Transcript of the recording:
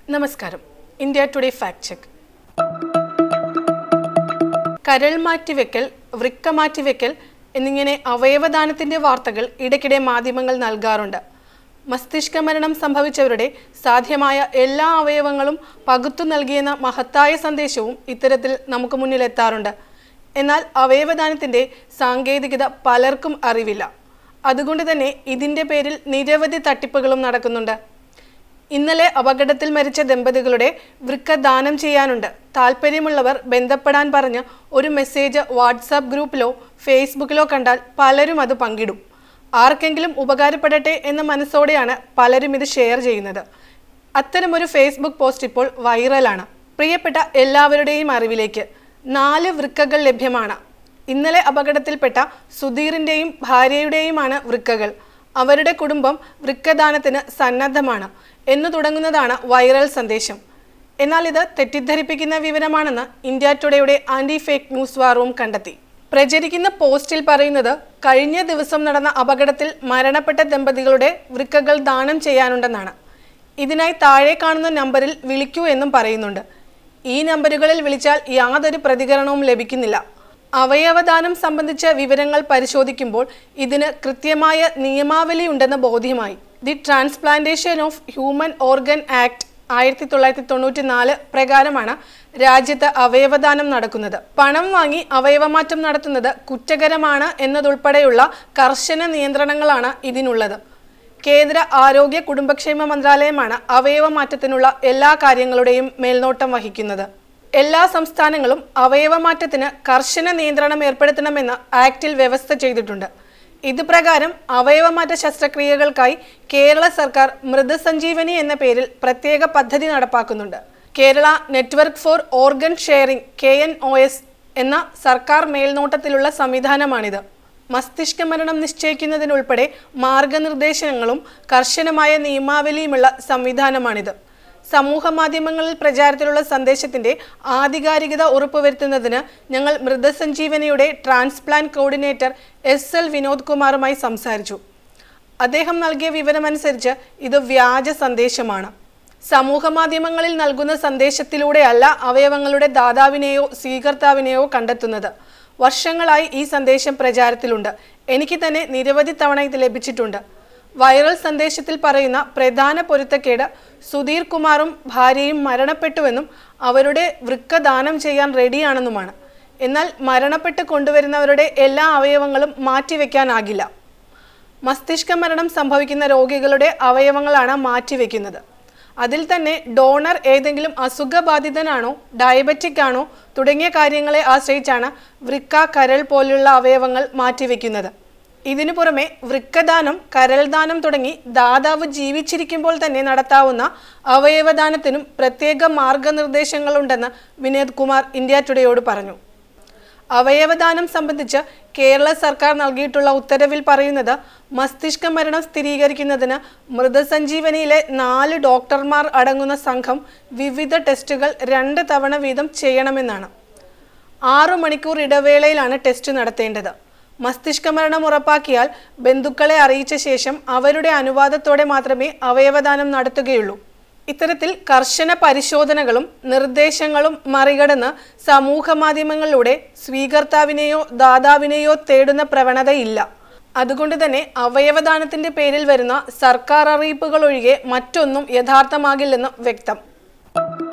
നമസ്കാരം India today fact check കരൾ മാറ്റിവെക്കൽ വൃക്ക മാറ്റിവെക്കൽ എന്നിങ്ങനെ അവയവദാനത്തിന്റെ വാർത്തകൾ ഇടയ്ക്കിടെ മാധ്യമങ്ങൾ നൽകാറുണ്ട് മസ്തിഷ്ക മരണം സംഭവിച്ചവരുടെ സാധ്യമായ എല്ലാ അവയവങ്ങളും പകുത്തു നൽകിയെന്ന മഹത്തായ സന്ദേശവും ഇത്തരത്തിൽ നമുക്ക് മുന്നിലെത്താറുണ്ട് എന്നാൽ അവയവദാനത്തിന്റെ സാങ്കേതികത പലർക്കും അറിവില്ല അതുകൊണ്ട് തന്നെ ഇതിന്റെ പേരിൽ നിരവധി തട്ടിപ്പുകളും നടക്കുന്നുണ്ട് ഇന്നലെ അപകടത്തിൽ മരിച്ച ദമ്പതികളുടെ വൃക്ക ദാനം ചെയ്യാനുണ്ട് താല്പര്യമുള്ളവർ ബന്ധപ്പെടാൻ പറഞ്ഞ് ഒരു മെസ്സേജ് വാട്സാപ്പ് ഗ്രൂപ്പിലോ ഫേസ്ബുക്കിലോ കണ്ടാൽ പലരും അത് പങ്കിടും ആർക്കെങ്കിലും ഉപകാരപ്പെടട്ടെ എന്ന മനസ്സോടെയാണ് പലരും ഇത് ഷെയർ ചെയ്യുന്നത് അത്തരമൊരു ഫേസ്ബുക്ക് പോസ്റ്റ് ഇപ്പോൾ വൈറലാണ് പ്രിയപ്പെട്ട എല്ലാവരുടെയും അറിവിലേക്ക് നാല് വൃക്കകൾ ലഭ്യമാണ് ഇന്നലെ അപകടത്തിൽപ്പെട്ട സുധീറിന്റെയും ഭാര്യയുടെയുമാണ് വൃക്കകൾ അവരുടെ കുടുംബം വൃക്കദാനത്തിന് സന്നദ്ധമാണ് എന്നു തുടങ്ങുന്നതാണ് വൈറൽ സന്ദേശം എന്നാൽ ഇത് തെറ്റിദ്ധരിപ്പിക്കുന്ന വിവരമാണെന്ന് ഇന്ത്യ ടുഡേയുടെ anti fake news war room കണ്ടെത്തി പ്രചരിക്കുന്ന പോസ്റ്റിൽ പറയുന്നത് കഴിഞ്ഞ ദിവസം നടന്ന അപകടത്തിൽ മരണപ്പെട്ട ദമ്പതികളുടെ വൃക്കകൾ ദാനം ചെയ്യാനുണ്ടെന്നാണ് ഇതിനായി താഴെ കാണുന്ന നമ്പറിൽ വിളിക്കൂ എന്നും പറയുന്നുണ്ട് ഈ നമ്പറുകളിൽ വിളിച്ചാൽ യാതൊരു പ്രതികരണവും ലഭിക്കുന്നില്ല അവയവദാനം സംബന്ധിച്ച വിവരങ്ങൾ പരിശോധിക്കുമ്പോൾ ഇതിന് കൃത്യമായ നിയമാവലി ഉണ്ടെന്ന് ബോധ്യമായി the transplantation of human organ act ആയിരത്തി തൊള്ളായിരത്തി തൊണ്ണൂറ്റി നാല് പ്രകാരമാണ് രാജ്യത്ത് അവയവദാനം നടക്കുന്നത് പണം വാങ്ങി അവയവമാറ്റം നടത്തുന്നത് കുറ്റകരമാണ് എന്നതുൾപ്പെടെയുള്ള കർശന നിയന്ത്രണങ്ങളാണ് ഇതിനുള്ളത് കേന്ദ്ര ആരോഗ്യ കുടുംബക്ഷേമ മന്ത്രാലയമാണ് അവയവമാറ്റത്തിനുള്ള എല്ലാ കാര്യങ്ങളുടെയും മേൽനോട്ടം വഹിക്കുന്നത് എല്ലാ സംസ്ഥാനങ്ങളും അവയവമാറ്റത്തിന് കർശന നിയന്ത്രണം ഏർപ്പെടുത്തണമെന്ന് ആക്ടിൽ വ്യവസ്ഥ ചെയ്തിട്ടുണ്ട് ഇത് പ്രകാരം അവയവമാറ്റ ശസ്ത്രക്രിയകൾക്കായി കേരള സർക്കാർ മൃതസഞ്ജീവനി എന്ന പേരിൽ പ്രത്യേക പദ്ധതി നടപ്പാക്കുന്നുണ്ട് Kerala network for organ sharing K N O S എന്ന സർക്കാർ മേൽനോട്ടത്തിലുള്ള സംവിധാനമാണിത് മസ്തിഷ്ക മരണം നിശ്ചയിക്കുന്നതിനുൾപ്പെടെ മാർഗനിർദ്ദേശങ്ങളും കർശനമായ നിയമാവലിയുമുള്ള സംവിധാനമാണിത് സമൂഹ മാധ്യമങ്ങളിൽ പ്രചാരത്തിലുള്ള സന്ദേശത്തിന്റെ ആധികാരികത ഉറപ്പുവരുത്തുന്നതിന് ഞങ്ങൾ മൃതസഞ്ജീവനിയുടെ transplant coordinator S L Vinod കുമാറുമായി സംസാരിച്ചു അദ്ദേഹം നൽകിയ വിവരമനുസരിച്ച് ഇത് വ്യാജ സന്ദേശമാണ് സമൂഹ മാധ്യമങ്ങളിൽ നൽകുന്ന സന്ദേശത്തിലൂടെയല്ല അവയവങ്ങളുടെ ദാതാവിനെയോ സ്വീകർത്താവിനെയോ കണ്ടെത്തുന്നത് വർഷങ്ങളായി ഈ സന്ദേശം പ്രചാരത്തിലുണ്ട് എനിക്ക് തന്നെ നിരവധി തവണ ഇത് ലഭിച്ചിട്ടുണ്ട് വൈറൽ സന്ദേശത്തിൽ പറയുന്ന പ്രധാന പൊരുത്തക്കേട് സുധീർ കുമാറും ഭാര്യയും മരണപ്പെട്ടുവെന്നും അവരുടെ വൃക്ക ദാനം ചെയ്യാൻ റെഡിയാണെന്നുമാണ് എന്നാൽ മരണപ്പെട്ട് കൊണ്ടുവരുന്നവരുടെ എല്ലാ അവയവങ്ങളും മാറ്റിവെക്കാനാകില്ല മസ്തിഷ്ക മരണം സംഭവിക്കുന്ന രോഗികളുടെ അവയവങ്ങളാണ് മാറ്റിവെക്കുന്നത് അതിൽ തന്നെ ഡോണർ ഏതെങ്കിലും അസുഖബാധിതനാണോ ഡയബറ്റിക് ആണോ തുടങ്ങിയ കാര്യങ്ങളെ ആശ്രയിച്ചാണ് വൃക്ക കരൾ പോലുള്ള അവയവങ്ങൾ മാറ്റിവെക്കുന്നത് ഇതിനു പുറമെ വൃക്കദാനം കരൾദാനം തുടങ്ങി ദാതാവ് ജീവിച്ചിരിക്കുമ്പോൾ തന്നെ നടത്താവുന്ന അവയവദാനത്തിനും പ്രത്യേക മാർഗനിർദ്ദേശങ്ങളുണ്ടെന്ന് വിനോദ് കുമാർ ഇന്ത്യ ടുഡേയോട് പറഞ്ഞു അവയവദാനം സംബന്ധിച്ച് കേരള സർക്കാർ നൽകിയിട്ടുള്ള ഉത്തരവിൽ പറയുന്നത് മസ്തിഷ്ക മരണം സ്ഥിരീകരിക്കുന്നതിന് മൃതസഞ്ജീവനിയിലെ നാല് ഡോക്ടർമാർ അടങ്ങുന്ന സംഘം വിവിധ ടെസ്റ്റുകൾ രണ്ട് തവണ വീതം ചെയ്യണമെന്നാണ് ആറു മണിക്കൂർ ഇടവേളയിലാണ് ടെസ്റ്റ് നടത്തേണ്ടത് മസ്തിഷ്ക മരണം ഉറപ്പാക്കിയാൽ ബന്ധുക്കളെ അറിയിച്ച ശേഷം അവരുടെ അനുവാദത്തോടെ മാത്രമേ അവയവദാനം നടത്തുകയുള്ളൂ ഇത്തരത്തിൽ കർശന പരിശോധനകളും നിർദ്ദേശങ്ങളും മറികടന്ന് സമൂഹ മാധ്യമങ്ങളിലൂടെ സ്വീകർത്താവിനെയോ ദാതാവിനെയോ തേടുന്ന പ്രവണതയില്ല അതുകൊണ്ട് തന്നെ അവയവദാനത്തിന്റെ പേരിൽ വരുന്ന സർക്കാർ അറിയിപ്പുകൾ ഒഴികെ മറ്റൊന്നും യഥാർത്ഥമാകില്ലെന്ന് വ്യക്തം